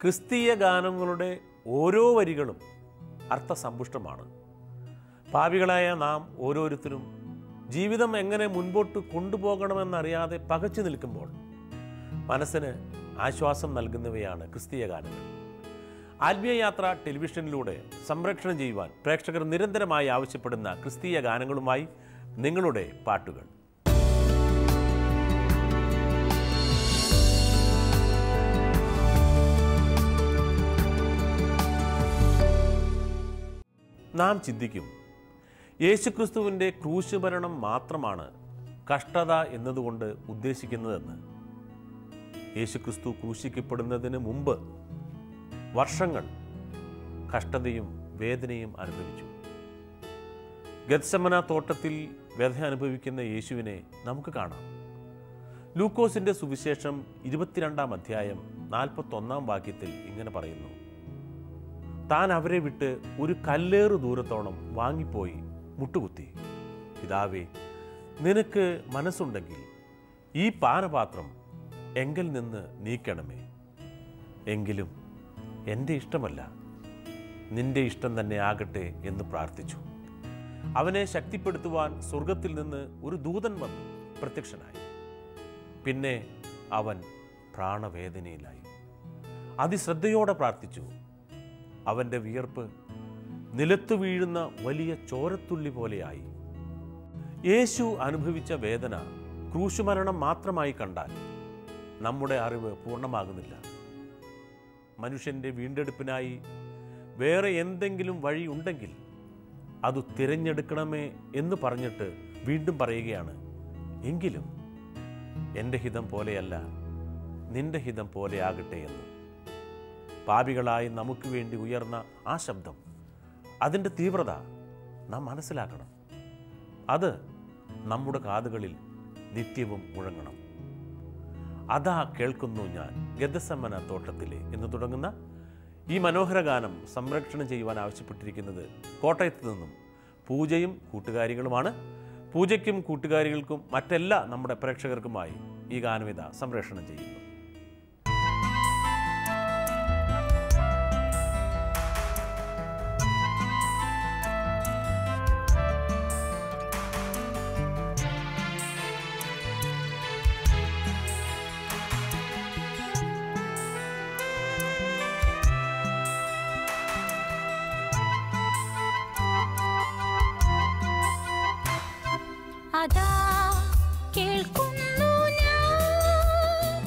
ക്രിസ്തീയ ഗാനങ്ങളുടെ ഓരോ വരികളും അർത്ഥസമ്പുഷ്ടമാണ് പാപികളായ നാം ഓരോരുത്തരും ജീവിതം എങ്ങനെ മുൻപോട്ട് കൊണ്ടുപോകണമെന്നറിയാതെ പകച്ചു നിൽക്കുമ്പോൾ മനസ്സിന് ആശ്വാസം നൽകുന്നവയാണ് ക്രിസ്തീയ ഗാനങ്ങൾ ആത്മീയ യാത്ര ടെലിവിഷനിലൂടെ സംരക്ഷണം ചെയ്യുവാൻ പ്രേക്ഷകർ നിരന്തരമായി ആവശ്യപ്പെടുന്ന ക്രിസ്തീയ ഗാനങ്ങളുമായി നിങ്ങളുടെ പാട്ടുകൾ നാം ചിന്തിക്കും യേശുക്രിസ്തുവിൻ്റെ ക്രൂശ് ഭരണം മാത്രമാണ് കഷ്ടത എന്നതുകൊണ്ട് ഉദ്ദേശിക്കുന്നതെന്ന് യേശുക്രിസ്തു ക്രൂശിക്കപ്പെടുന്നതിന് മുമ്പ് വർഷങ്ങൾ കഷ്ടതയും വേദനയും അനുഭവിച്ചു ഗത്സമന തോട്ടത്തിൽ വ്യഥ അനുഭവിക്കുന്ന യേശുവിനെ നമുക്ക് കാണാം ലൂക്കോസിന്റെ സുവിശേഷം ഇരുപത്തിരണ്ടാം അധ്യായം നാൽപ്പത്തൊന്നാം വാക്യത്തിൽ ഇങ്ങനെ പറയുന്നു താൻ അവരെ വിട്ട് ഒരു കല്ലേറു ദൂരത്തോളം വാങ്ങിപ്പോയി മുട്ടുകുത്തി പിതാവേ നിനക്ക് മനസ്സുണ്ടെങ്കിൽ ഈ പാനപാത്രം എങ്കിൽ നിന്ന് നീക്കണമേ എങ്കിലും എൻ്റെ ഇഷ്ടമല്ല നിന്റെ ഇഷ്ടം തന്നെ ആകട്ടെ എന്ന് പ്രാർത്ഥിച്ചു അവനെ ശക്തിപ്പെടുത്തുവാൻ സ്വർഗത്തിൽ നിന്ന് ഒരു ദൂതൻ വന്നു പ്രത്യക്ഷനായി പിന്നെ അവൻ പ്രാണവേദനയിലായി അതിശ്രദ്ധയോടെ പ്രാർത്ഥിച്ചു അവൻ്റെ വിയർപ്പ് നിലത്തു വീഴുന്ന വലിയ ചോരത്തുള്ളി പോലെയായി യേശു അനുഭവിച്ച വേദന ക്രൂശുമരണം മാത്രമായി കണ്ടാൽ നമ്മുടെ അറിവ് പൂർണ്ണമാകുന്നില്ല മനുഷ്യൻ്റെ വീണ്ടെടുപ്പിനായി വേറെ എന്തെങ്കിലും വഴി ഉണ്ടെങ്കിൽ അത് തിരഞ്ഞെടുക്കണമേ എന്ന് പറഞ്ഞിട്ട് വീണ്ടും പറയുകയാണ് എങ്കിലും എൻ്റെ ഹിതം പോലെയല്ല നിന്റെ ഹിതം പോലെയാകട്ടെ എന്ന് പാപികളായി നമുക്ക് വേണ്ടി ഉയർന്ന ആ ശബ്ദം അതിൻ്റെ തീവ്രത നാം മനസ്സിലാക്കണം അത് നമ്മുടെ കാതുകളിൽ നിത്യവും മുഴങ്ങണം അതാ കേൾക്കുന്നു ഞാൻ ഗതസമ്മന തോട്ടത്തിലെ എന്ന് തുടങ്ങുന്ന ഈ മനോഹര ഗാനം സംരക്ഷണം ചെയ്യുവാൻ ആവശ്യപ്പെട്ടിരിക്കുന്നത് കോട്ടയത്ത് നിന്നും പൂജയും കൂട്ടുകാരികളുമാണ് പൂജയ്ക്കും കൂട്ടുകാരികൾക്കും മറ്റെല്ലാ നമ്മുടെ പ്രേക്ഷകർക്കുമായി ഈ ഗാനവിത സംരക്ഷണം ചെയ്യുന്നു അതാ കേൾക്കുന്നു ഞാൻ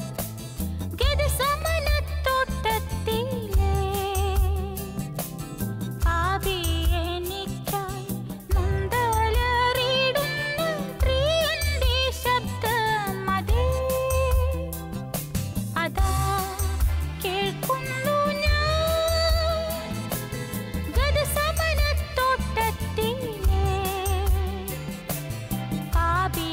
ഗതസമനത്തോട്ടത്തിലെ പാപിയെനിക്കായി നൊന്തലറിയിടുന്ന പ്രിയന്റെ ശബ്ദമതേ. അതാ കേൾക്കുന്നു ഞാൻ ഗതസമനത്തോട്ടത്തിലെ പാപി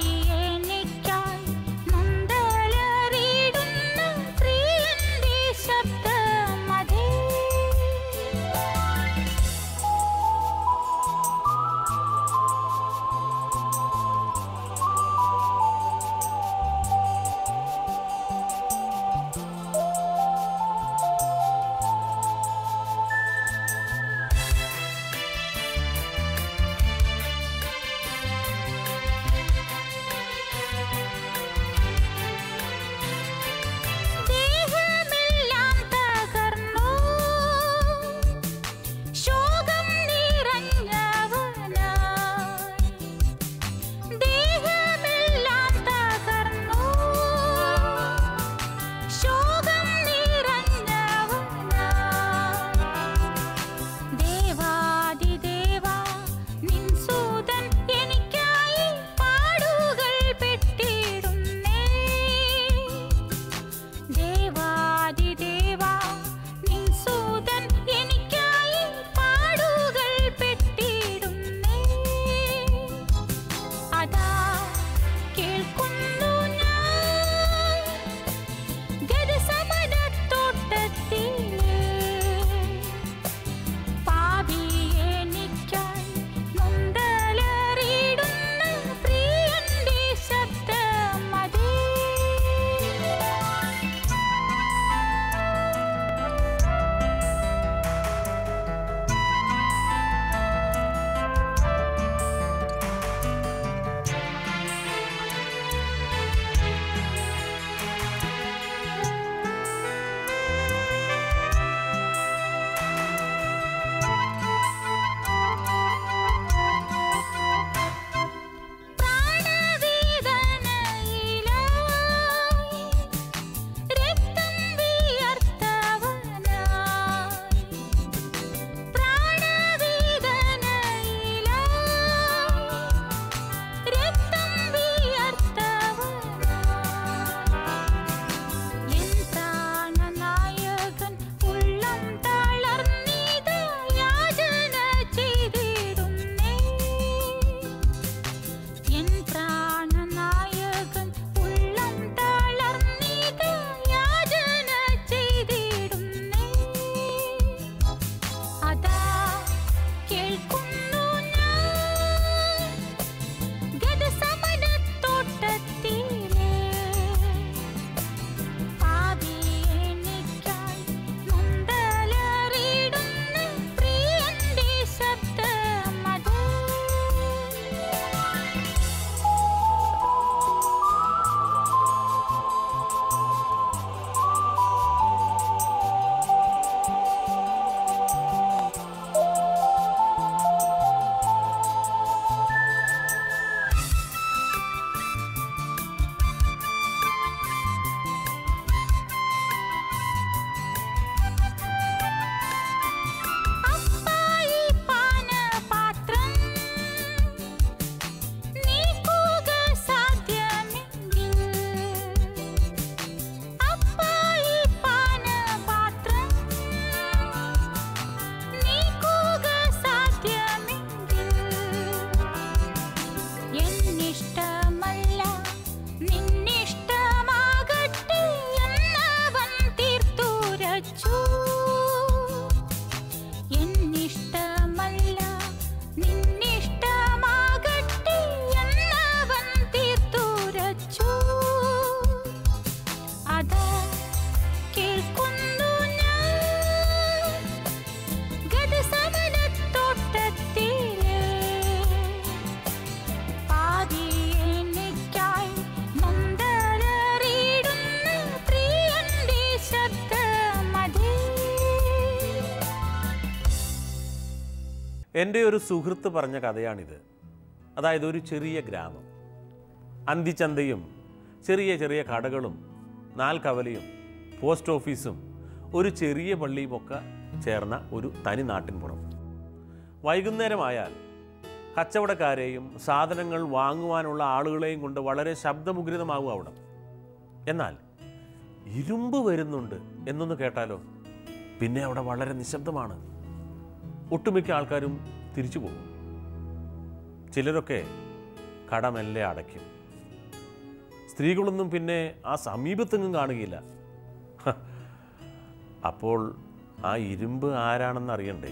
എൻ്റെ ഒരു സുഹൃത്ത് പറഞ്ഞ കഥയാണിത് അതായത് ഒരു ചെറിയ ഗ്രാമം അന്തിച്ചന്തയും ചെറിയ ചെറിയ കടകളും നാൽക്കവലയും പോസ്റ്റ് ഓഫീസും ഒരു ചെറിയ പള്ളിയും ഒക്കെ ചേർന്ന ഒരു തനി നാട്ടിൻപുറം വൈകുന്നേരമായാൽ കച്ചവടക്കാരെയും സാധനങ്ങൾ വാങ്ങുവാനുള്ള ആളുകളെയും കൊണ്ട് വളരെ ശബ്ദമുഖരിതമാകും അവിടെ എന്നാൽ ഇരുമ്പ് വരുന്നുണ്ട് എന്നൊന്ന് കേട്ടാലോ പിന്നെ അവിടെ വളരെ നിശബ്ദമാണ് ഒട്ടുമിക്ക ആൾക്കാരും തിരിച്ചു പോകും ചിലരൊക്കെ കടമെല്ലെ അടയ്ക്കും സ്ത്രീകളൊന്നും പിന്നെ ആ സമീപത്തെങ്ങും കാണുകയില്ല ഹ, അപ്പോൾ ആ ഇരുമ്പ് ആരാണെന്ന് അറിയണ്ടേ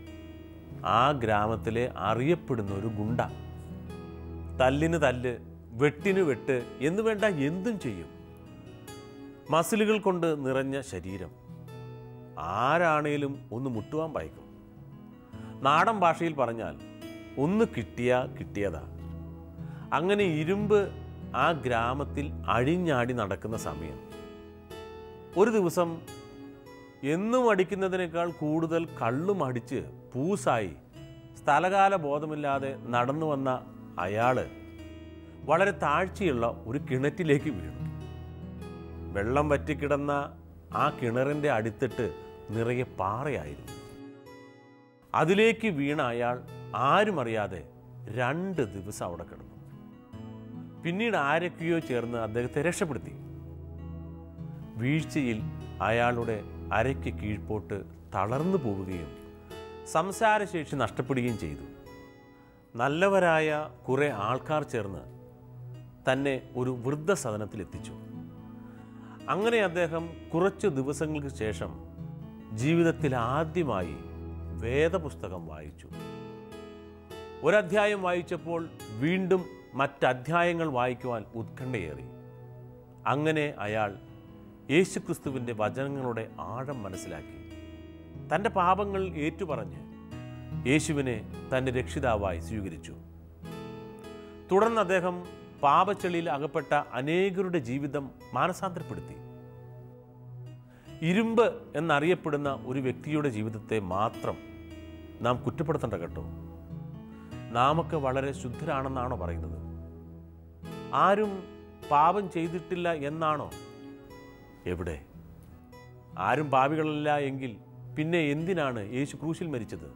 ആ ഗ്രാമത്തിലെ അറിയപ്പെടുന്ന ഒരു ഗുണ്ട തല്ലിന് തല്ല് വെട്ടിന് വെട്ട് എന്ന് വേണ്ട എന്തും ചെയ്യും മസിലുകൾ കൊണ്ട് നിറഞ്ഞ ശരീരം ആരാണേലും ഒന്ന് മുട്ടുവാൻ പായിക്കും നാടൻ ഭാഷയിൽ പറഞ്ഞാൽ ഒന്ന് കിട്ടിയ കിട്ടിയതാ അങ്ങനെ ഇരുമ്പ് ആ ഗ്രാമത്തിൽ അഴിഞ്ഞാടി നടക്കുന്ന സമയം ഒരു ദിവസം എന്നും അടിക്കുന്നതിനേക്കാൾ കൂടുതൽ കള്ളും അടിച്ച് പൂസായി സ്ഥലകാല ബോധമില്ലാതെ നടന്നു വന്ന അയാള് വളരെ താഴ്ചയുള്ള ഒരു കിണറ്റിലേക്ക് വീണു വെള്ളം വറ്റിക്കിടന്ന ആ കിണറിൻ്റെ അടിത്തിട്ട് നിറയെ പാറയായിരുന്നു അതിലേക്ക് വീണ അയാൾ ആരും അറിയാതെ രണ്ട് ദിവസം അവിടെ കിടന്നു പിന്നീട് ആരൊക്കെയോ ചേർന്ന് അദ്ദേഹത്തെ രക്ഷപ്പെടുത്തി വീഴ്ചയിൽ അയാളുടെ അരയ്ക്ക് കീഴ്പോട്ട് തളർന്നു പോവുകയും സംസാരശേഷി നഷ്ടപ്പെടുകയും ചെയ്തു നല്ലവരായ കുറെ ആൾക്കാർ ചേർന്ന് തന്നെ ഒരു വൃദ്ധസദനത്തിൽ എത്തിച്ചു അങ്ങനെ അദ്ദേഹം കുറച്ച് ദിവസങ്ങൾക്ക് ശേഷം ജീവിതത്തിൽ ആദ്യമായി വേദപുസ്തകം വായിച്ചു ഒരധ്യായം വായിച്ചപ്പോൾ വീണ്ടും മറ്റധ്യായങ്ങൾ വായിക്കുവാൻ ഉത്കണ്ഠയേറി അങ്ങനെ അയാൾ യേശുക്രിസ്തുവിൻ്റെ വചനങ്ങളുടെ ആഴം മനസ്സിലാക്കി തൻ്റെ പാപങ്ങൾ ഏറ്റുപറഞ്ഞ് യേശുവിനെ തൻ്റെ രക്ഷിതാവായി സ്വീകരിച്ചു തുടർന്ന് അദ്ദേഹം പാപച്ചെളിയിൽ അകപ്പെട്ട അനേകരുടെ ജീവിതം മാനസാന്തരപ്പെടുത്തി ഇരുമ്പ് എന്നറിയപ്പെടുന്ന ഒരു വ്യക്തിയുടെ ജീവിതത്തെ മാത്രം നാം കുറ്റപ്പെടുത്തേണ്ട കേട്ടോ നാമൊക്കെ വളരെ ശുദ്ധരാണെന്നാണോ പറയുന്നത് ആരും പാപം ചെയ്തിട്ടില്ല എന്നാണോ എവിടെ ആരും പാപികളല്ല എങ്കിൽ പിന്നെ എന്തിനാണ് യേശു ക്രൂശിൽ മരിച്ചത്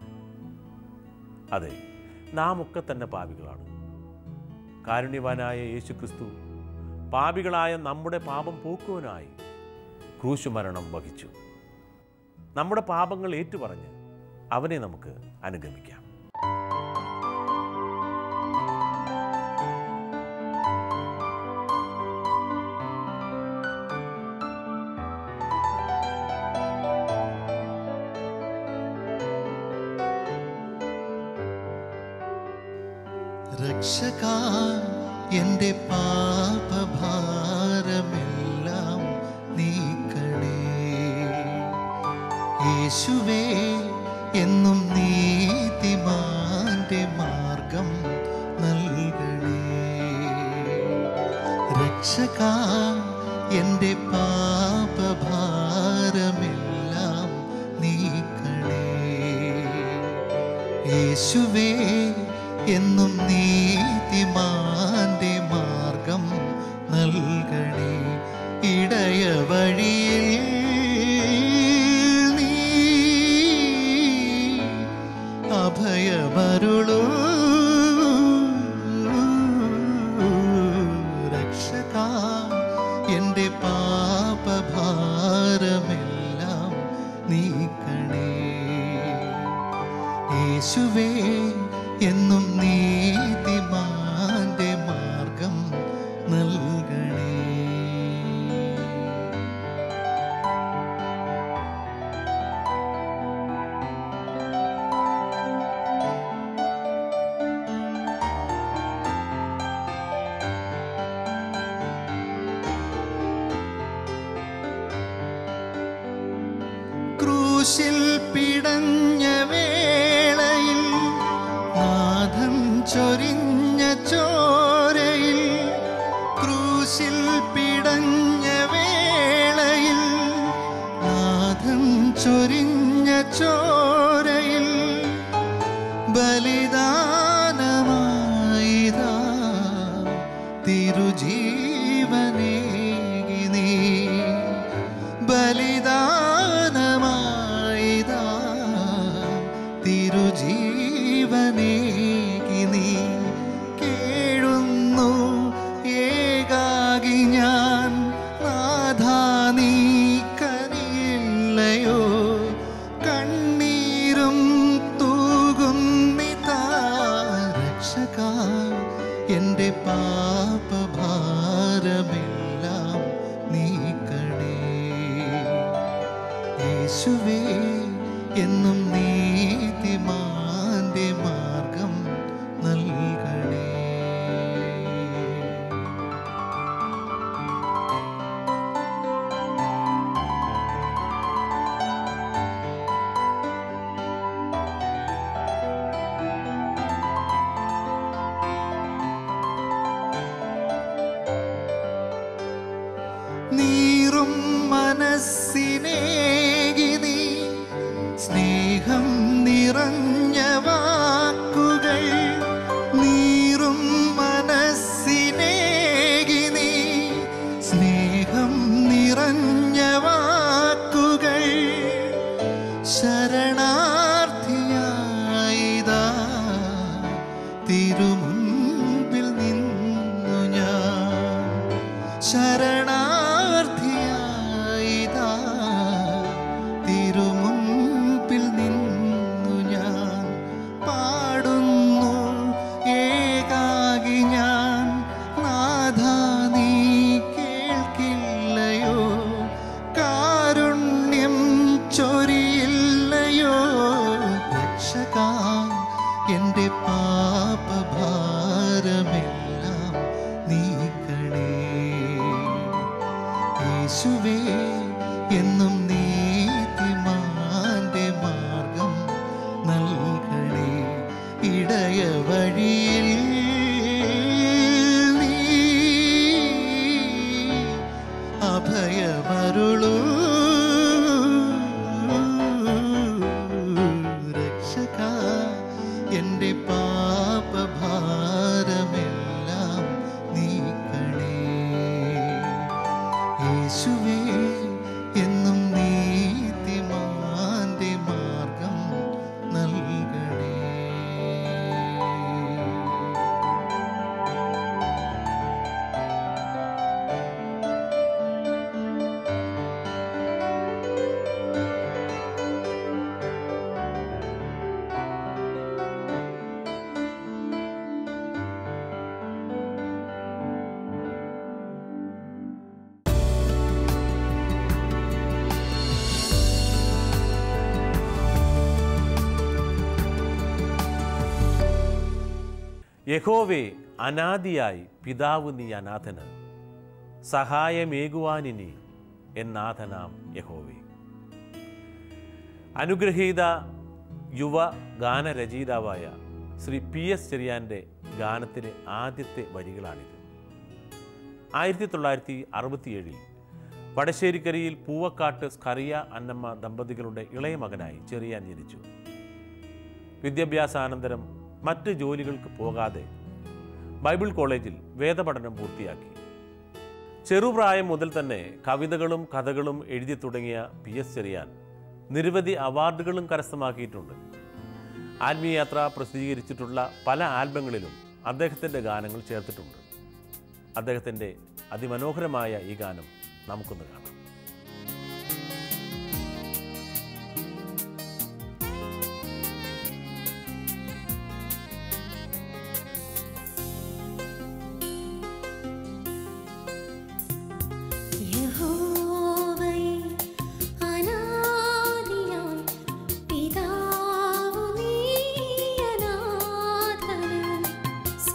അതെ നാം ഒക്കെ തന്നെ പാപികളാണ് കാരുണ്യവാനായ യേശു ക്രിസ്തു പാപികളായ നമ്മുടെ പാപം പോക്കുവാനായി ക്രൂശു മരണം വഹിച്ചു നമ്മുടെ പാപങ്ങൾ ഏറ്റുപറഞ്ഞ് അവനെ നമുക്ക് അനുഗമിക്കാം രക്ഷക എന്റെ പാപഭാരമെല്ലാം നീക്കണേ യേശുവേ എന്നും നീതിമാന്റെ മാർഗം നൽകണേ രക്ഷക എന്റെ പാപഭാരമെല്ലാം നീക്കണേ യേശുവേ എന്നും നീതിമാന്റെ മാർഗം നൽകണേ ഇടയ വഴിയിൽ നീ അഭയമരുളൂ രക്ഷക എൻ്റെ പാപഭാരമെല്ലാം നീക്കണേ യേശുവേ എന്നും നീതിമാന്റെ മാർഗം നൽകണേ ക്രൂശിൽ പിടഞ്ഞ വേളയിൽ നാഥൻ ചൊരിഞ്ഞ ചോരയിൽ ക്രൂശിൽ പിടഞ്ഞ വേളയിൽ നാഥൻ ചൊരിഞ്ഞ ചോരയിൽ യേശുവേ എന്നും നീതിമാന്റെ മാർഗം നൽകണേ നീറും മനസ്സിനേകി നീ സ്നേഹം നിറഞ്ഞ വാക്കുകൾ നീറും മനസ്സിനേകി നീ സ്നേഹം നിറഞ്ഞ വാക്കുകൾ ശരണാർത്ഥിയായിതാ തിരുമുൻപിൽ നിന്നു ഞാൻ ശരണാർത്ഥിയായിതാ തിരുമുൻപിൽ നിന്നു ഞാൻ പാടുന്നു ഏകാകി ഞാൻ നാഥ നീ കേൾക്കില്ലയോ കാരുണ്യം ചൊരിയില്ലയോ രക്ഷക എൻ്റെ പാപഭാരമെല്ലാം നീക്കണേ യേശുവേ എന്നും നീതിമാന്റെ മാർഗം നൽകണേ ഇടയ വഴിയിൽ നീ അഭയമരുളൂ രക്ഷക എൻ്റെ പാപഭാരമെല്ലാം നീക്കണേ യേശുവേ എന്നും നീതിമാന്റെ മാർഗം നൽകണേ യഹോവേ അനാദിയായി പിതാവ് നീ അനാഥന് സഹായമേകുവാനിനി എന്നാഥനാം യഹോവേ അനുഗ്രഹീത യുവ ഗാനരചയിതാവായ ശ്രീ പി എസ് ചെറിയാൻ്റെ ഗാനത്തിലെ ആദ്യത്തെ വരികളാണിത് ആയിരത്തി തൊള്ളായിരത്തി അറുപത്തിയേഴിൽ വടശ്ശേരിക്കരയിൽ പൂവക്കാട്ട് സ്കറിയ അന്നമ്മ ദമ്പതികളുടെ ഇളയ മകനായി ചെറിയാൻ ജനിച്ചു വിദ്യാഭ്യാസാനന്തരം മറ്റ് ജോലികൾക്ക് പോകാതെ ബൈബിൾ കോളേജിൽ വേദപഠനം പൂർത്തിയാക്കി ചെറുപ്രായം മുതൽ തന്നെ കവിതകളും കഥകളും എഴുതി തുടങ്ങിയ പി എസ് ചെറിയാൻ നിരവധി അവാർഡുകളും കരസ്ഥമാക്കിയിട്ടുണ്ട് ആത്മീയയാത്ര പ്രസിദ്ധീകരിച്ചിട്ടുള്ള പല ആൽബങ്ങളിലും അദ്ദേഹത്തിൻ്റെ ഗാനങ്ങൾ ചേർത്തിട്ടുണ്ട് അദ്ദേഹത്തിൻ്റെ അതിമനോഹരമായ ഈ ഗാനം നമുക്കൊന്ന് കാണാം യഹോവയേ അനാദിയായി പിതാവു നീ അനാഥന്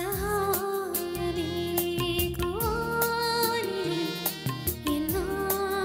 സഹായമേകുവാനിനി എന്നാഥനാം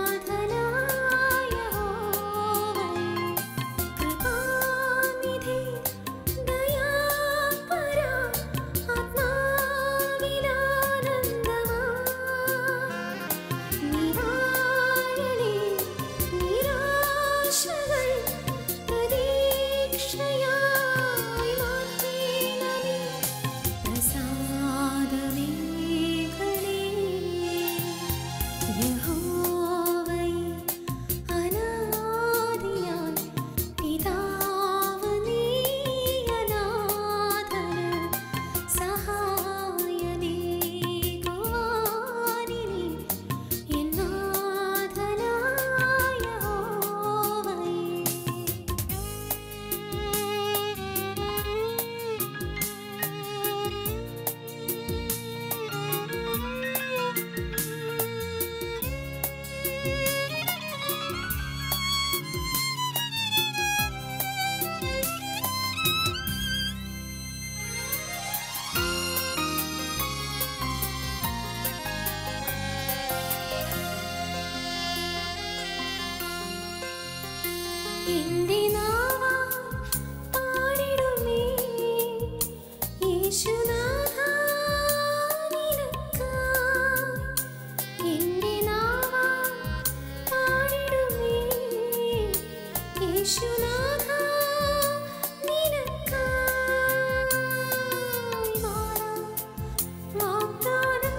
എന്റെ നാവാ പാടിടുമേ യേശുനാഥ നിനക്കായി എന്റെ നാവാ പാടിടുമേ യേശുനാഥ നിനക്കായി വാഴാം വാഗ്ദാനം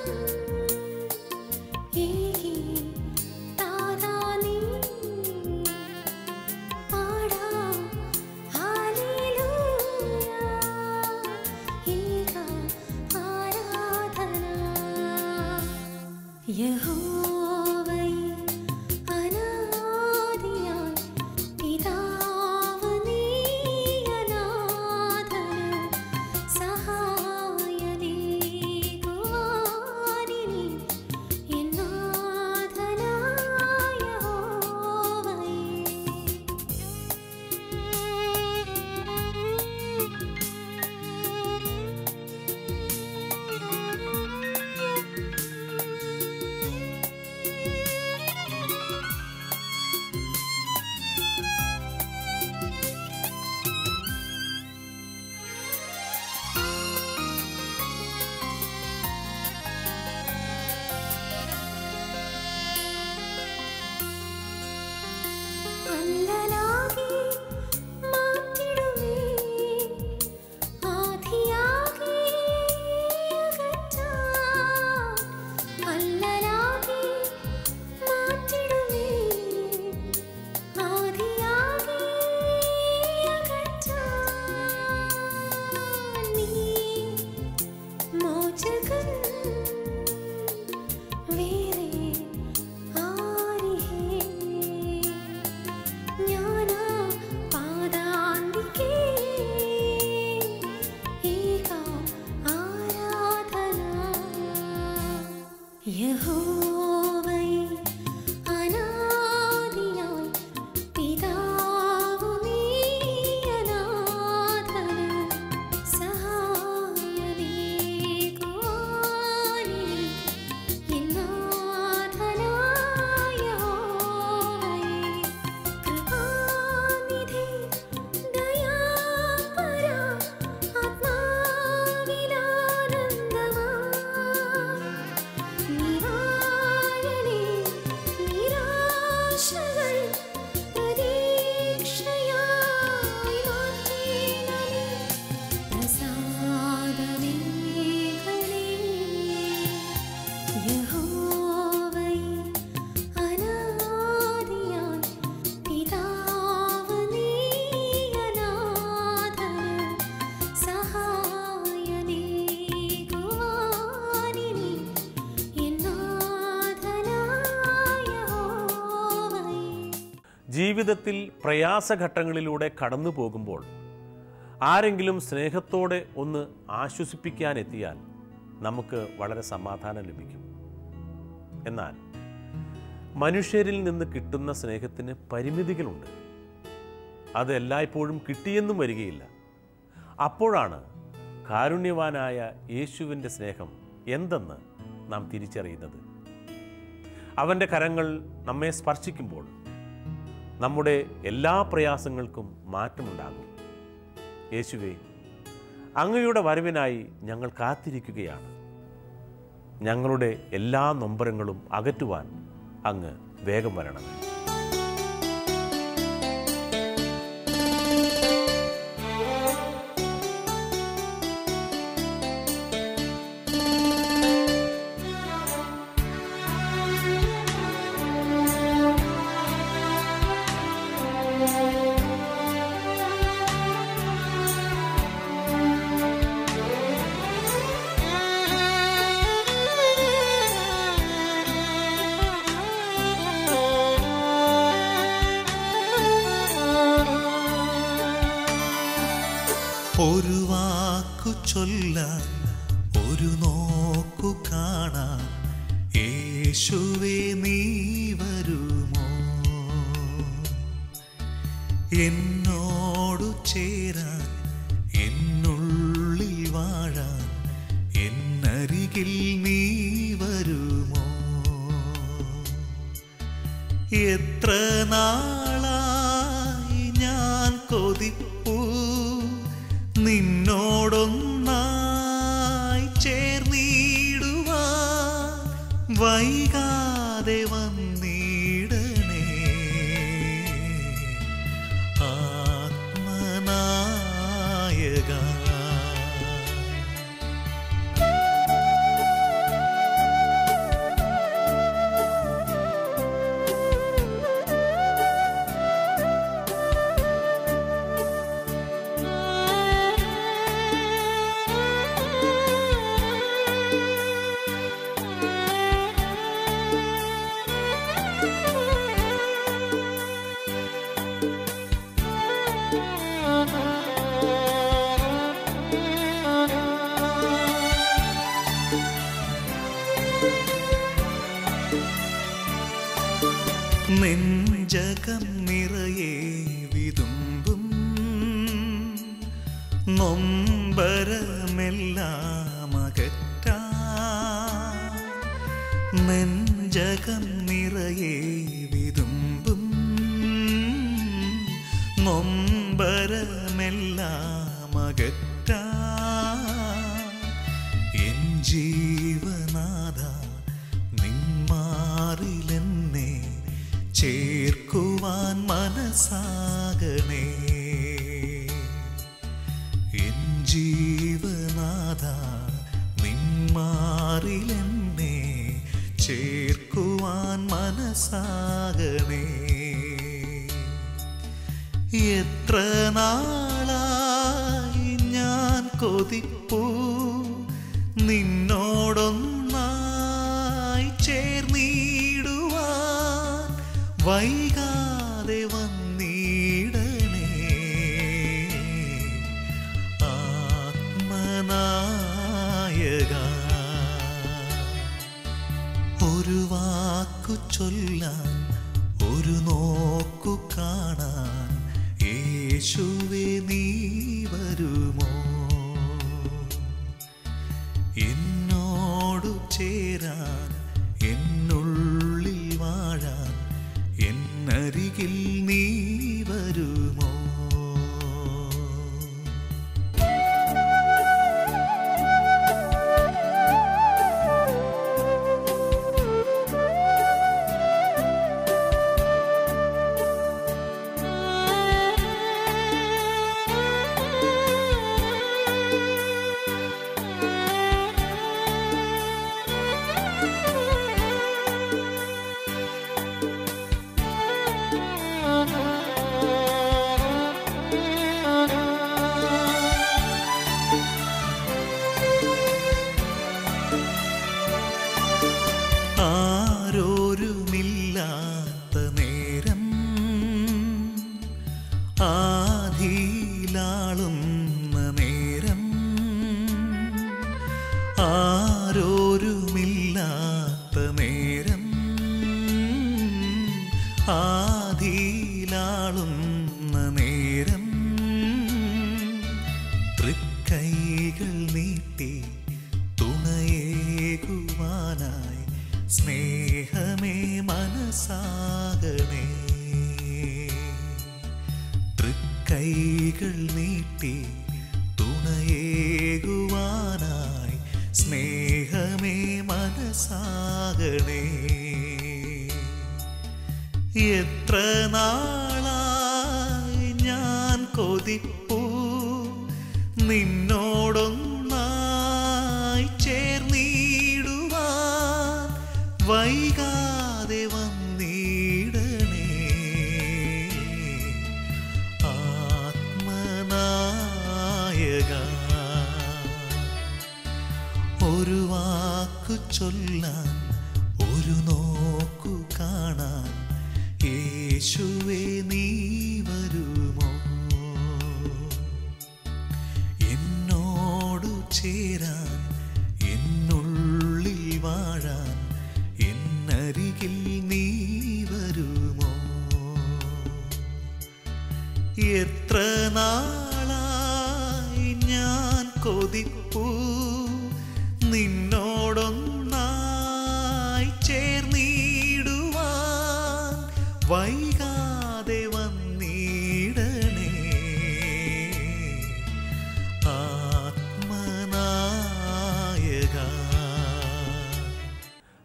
ഏകി താതാ നീ പാടാം ഹല്ലേലൂയ ഏക ആരാധന യഹോവയേ അനാദിയായി പിതാവ് നീ അനാഥന് സഹായമേകുവാനിനി എന്നാഥനായ യഹോവയേ അല്ലലാകെ മാറ്റിടുമേ ആധിയാകെ അകറ്റാൻ അല്ലലാകെ മാറ്റിടുമേ ആധിയാകെ അകറ്റാൻ നീ മോചകൻ വേറെ ആരിഹേ ജ്ഞാന പാദാന്തികേ ഏക ആരാധന യഹോവയേ അനാദിയായി പിതാവു നീ അനാഥന് സഹായമേകുവാനിനി എന്നാഥനായ യഹോവയേ കൃപാനിധി ദയാപര ആത്മാവിലാനന്ദമാ നിവാരണേ നിരാശകൾ പ്രതീക്ഷയായി മാറ്റേണമേ പ്രസാദമേഘനേ യഹോവയേ അനാദിയായി പിതാവ് നീ അനാഥന് സഹായമേകുവാനിനി എന്നാഥനായ യഹോവയേ ജീവിതത്തിൽ പ്രയാസഘട്ടങ്ങളിലൂടെ കടന്നു പോകുമ്പോൾ ആരെങ്കിലും സ്നേഹത്തോടെ ഒന്ന് ആശ്വസിപ്പിക്കാനെത്തിയാൽ നമുക്ക് വളരെ സമാധാനം ലഭിക്കും എന്നാൽ മനുഷ്യരിൽ നിന്ന് കിട്ടുന്ന സ്നേഹത്തിന് പരിമിതികളുണ്ട് അത് എല്ലായ്പ്പോഴും കിട്ടിയെന്നും വരികയില്ല അപ്പോഴാണ് കാരുണ്യവാനായ യേശുവിൻ്റെ സ്നേഹം എന്തെന്ന് നാം തിരിച്ചറിയുന്നത് അവൻ്റെ കരങ്ങൾ നമ്മെ സ്പർശിക്കുമ്പോൾ നമ്മുടെ എല്ലാ പ്രയാസങ്ങൾക്കും മാറ്റമുണ്ടാകും യേശുവേ അങ്ങയുടെ വരവിനായി ഞങ്ങൾ കാത്തിരിക്കുകയാണ് ഞങ്ങളുടെ എല്ലാ നൊമ്പരങ്ങളും അകറ്റുവാൻ അങ്ങ് വേഗം വരണമേ ഒരു വാക്കു ചൊല്ലാൻ ഒരു നോക്കു കാണാൻ യേശുവേ നീ വരുമോ എന്നോടു ചേരാൻ എന്നുള്ളിൽ വാഴാൻ എന്നരികിൽ നീ വരുമോ എത്ര നാളാ കൊതിപ്പൂ നിന്നോടൊന്നായി ചേർന്നിടുവാൻ വൈകാതെ വന്നിടണേ ആത്മനായക നെഞ്ചകം നിറയെ വിതുമ്പും നൊമ്പരമെല്ലാം അകറ്റാ നെഞ്ചകം നിറയെ വിതുമ്പും നൊമ്പരമെല്ലാം അകറ്റാ എൻ ജീവനാഥ നിന്മാറിലെന്നെ ചേർക്കുവാൻ മനസ്സാകണേ എൻ ജീവനാഥ നിന്മാറിലെന്നെ ചേർക്കുവാൻ മനസ്സാകണേ എത്ര നാളായി ഞാൻ കൊതിപ്പൂ നിന്നോടൊന്നായി ചേർന്നിടുവാൻ വൈകാതെ വന്നിടണേ ആത്മനായക ഒരു വാക്കു ചൊല്ലാൻ ഒരു നോക്കു കാണാൻ യേശുവേ നീ വരുമോ എന്നോടു ചേരാൻ എന്നുള്ളിൽ വാഴാൻ എന്നരികിൽ നീ വരുമോ ആരോരുമില്ലാത്ത നേരം ആധിയിലാളുന്ന നേരം ആരോരുമില്ലാത്ത നേരം ആധിയിലാളുന്ന നേരം തൃക്കൈകൾ നീട്ടി തുണയേകുവാനായി സ്നേഹമേ മനസ്സാകണേ തൃക്കൈകൾ നീട്ടി തുണയേകുവാനായി സ്നേഹമേ മനസ്സാകണേ എത്ര നാളായി ഞാൻ കൊതിപ്പൂ നിന്നോടൊന്നായി ചേർന്നിടുവാൻ വൈകാതെ വന്നിടണേ ആത്മനായക ഒരു വാക്കു ചൊല്ലാൻ ഒരു നോക്കു കാണാൻ യേശുവേ നീ വരുമോ എന്നോടു ചേരാൻ എന്നുള്ളിൽ വാഴാൻ എന്നരികിൽ നീ വരുമോ എത്ര നാളായി ഞാൻ കൊതിപ്പൂ നിന്നോടൊന്നായി ചേർന്നിടുവാൻ വൈകാതെ വന്നിടണേ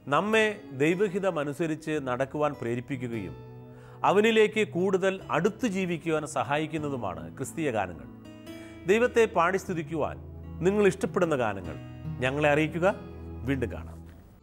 നമ്മെ ദൈവഹിതമനുസരിച്ച് നടക്കുവാൻ പ്രേരിപ്പിക്കുകയും അവനിലേക്ക് കൂടുതൽ അടുത്ത് ജീവിക്കുവാൻ സഹായിക്കുന്നതുമാണ് ക്രിസ്തീയ ഗാനങ്ങൾ ദൈവത്തെ പാടി സ്തുതിക്കുവാൻ നിങ്ങൾ ഇഷ്ടപ്പെടുന്ന ഗാനങ്ങൾ ഞങ്ങളെ അറിയിക്കുക വീണ്ടും കാണാം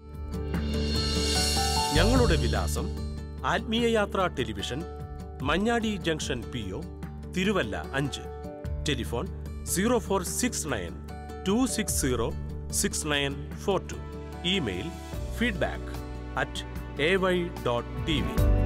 ഞങ്ങളുടെ വിലാസം Athmeeya Yathra television Manjadi junction P O Thiruvalla അഞ്ച് telephone zero four six nine two six zero six nine four two email feedback at A Y dot T V